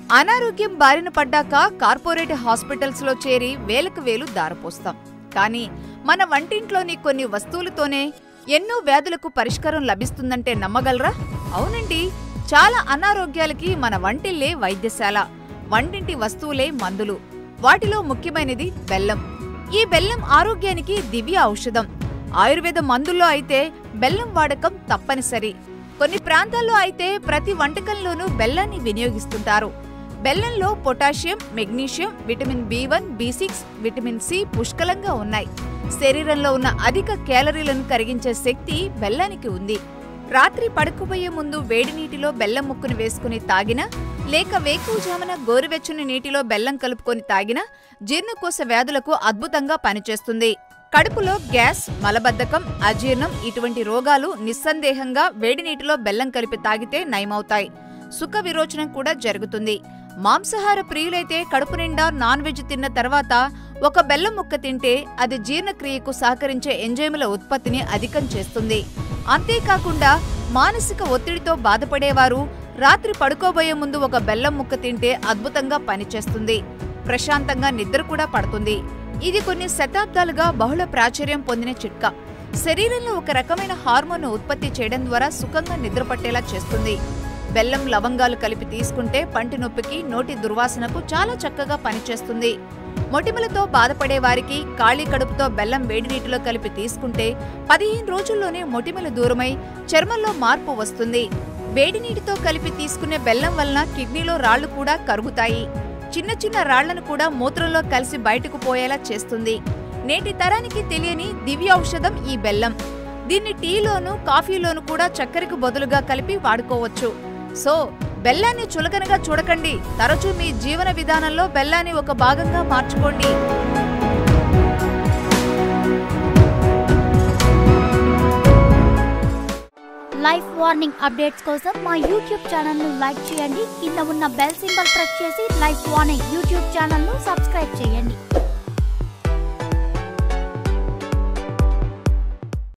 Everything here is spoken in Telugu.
అనారోగ్యం బారిన పడ్డాక కార్పొరేట్ హాస్పిటల్స్ లో చేరి వేలకు వేలు దారపోస్తాం కానీ మన వంటింట్లోని కొన్ని వస్తువులతోనే ఎన్నో వ్యాధులకు పరిష్కారం లభిస్తుందంటే నమ్మగలరా అవునండి చాలా అనారోగ్యాలకి మన వంటిల్లే వైద్యశాల వంటింటి వస్తువులే మందులు వాటిలో ముఖ్యమైనది బెల్లం ఈ బెల్లం ఆరోగ్యానికి దివ్య ఔషధం ఆయుర్వేద మందుల్లో అయితే బెల్లం వాడకం తప్పనిసరి కొన్ని ప్రాంతాల్లో అయితే ప్రతి వంటకంలోనూ బెల్లాన్ని వినియోగిస్తుంటారు బెల్లంలో potassium magnesium vitamin B one B six vitamin C పుష్కలంగా ఉన్నాయి శరీరంలో ఉన్న అధిక క్యాలరీలను కరిగించే శక్తి బెల్లానికి ఉంది రాత్రి పడుకోబోయే ముందు వేడి నీటిలో బెల్లం ముక్కును వేసుకుని తాగినా లేక వేకువజామున గోరువెచ్చని నీటిలో బెల్లం కలుపుకొని తాగినా జీర్ణకోశ వ్యాధులకు అద్భుతంగా పనిచేస్తుంది కడుపులో గ్యాస్ మలబద్ధకం అజీర్ణం ఇటువంటి రోగాలు నిస్సందేహంగా వేడి నీటిలో బెల్లం కలిపి తాగితే నయమవుతాయి సుఖ విరోచనం కూడా జరుగుతుంది మాంసాహార ప్రియులైతే కడుపు నిండా నాన్ వెజ్ తిన్న తర్వాత ఒక బెల్లం ముక్క తింటే అది జీర్ణక్రియకు సహకరించే ఎంజైముల ఉత్పత్తిని అధికం చేస్తుంది అంతేకాకుండా మానసిక ఒత్తిడితో బాధపడేవారు రాత్రి పడుకోబోయే ముందు ఒక బెల్లం ముక్క తింటే అద్భుతంగా పనిచేస్తుంది ప్రశాంతంగా నిద్ర కూడా పడుతుంది ఇది కొన్ని శతాబ్దాలుగా బహుళ ప్రాచుర్యం పొందిన చిట్కా శరీరంలో ఒక రకమైన హార్మోన్ ఉత్పత్తి చేయడం ద్వారా సుఖంగా నిద్రపట్టేలా చేస్తుంది బెల్లం లవంగాలు కలిపి తీసుకుంటే పంటి నొప్పికి నోటి దుర్వాసనకు చాలా చక్కగా పనిచేస్తుంది మొటిమలతో బాధపడే వారికి ఖాళీ కడుపుతో బెల్లం వేడి నీటిలో కలిపి తీసుకుంటే పదిహేను రోజుల్లోనే మొటిమలు దూరమై చర్మంలో మార్పు వస్తుంది వేడి నీటితో కలిపి తీసుకునే బెల్లం వలన కిడ్నీలో రాళ్లు కూడా కరుగుతాయి చిన్న చిన్న రాళ్లను కూడా మూత్రంలో కలిసి బయటకు పోయేలా చేస్తుంది నేటి తరానికి తెలియని దివ్య ఔషధం ఈ బెల్లం దీన్ని టీలోను కాఫీలోను కూడా చక్కెరకు బదులుగా కలిపి వాడుకోవచ్చు సో బెల్లాన్ని చులకనగా చూడకండి తరచూ మీ జీవన విధానంలో బెల్లాన్ని ఒక భాగంగా మార్చుకోండి లైఫ్ వార్నింగ్ అప్డేట్స్ కోసం మా యూట్యూబ్ ఛానల్ ను లైక్ చేయండి కింద ఉన్న బెల్ సింబల్ ప్రెస్ చేసి లైఫ్ వార్నింగ్ యూట్యూబ్ ఛానల్ ను సబ్స్క్రైబ్ చేయండి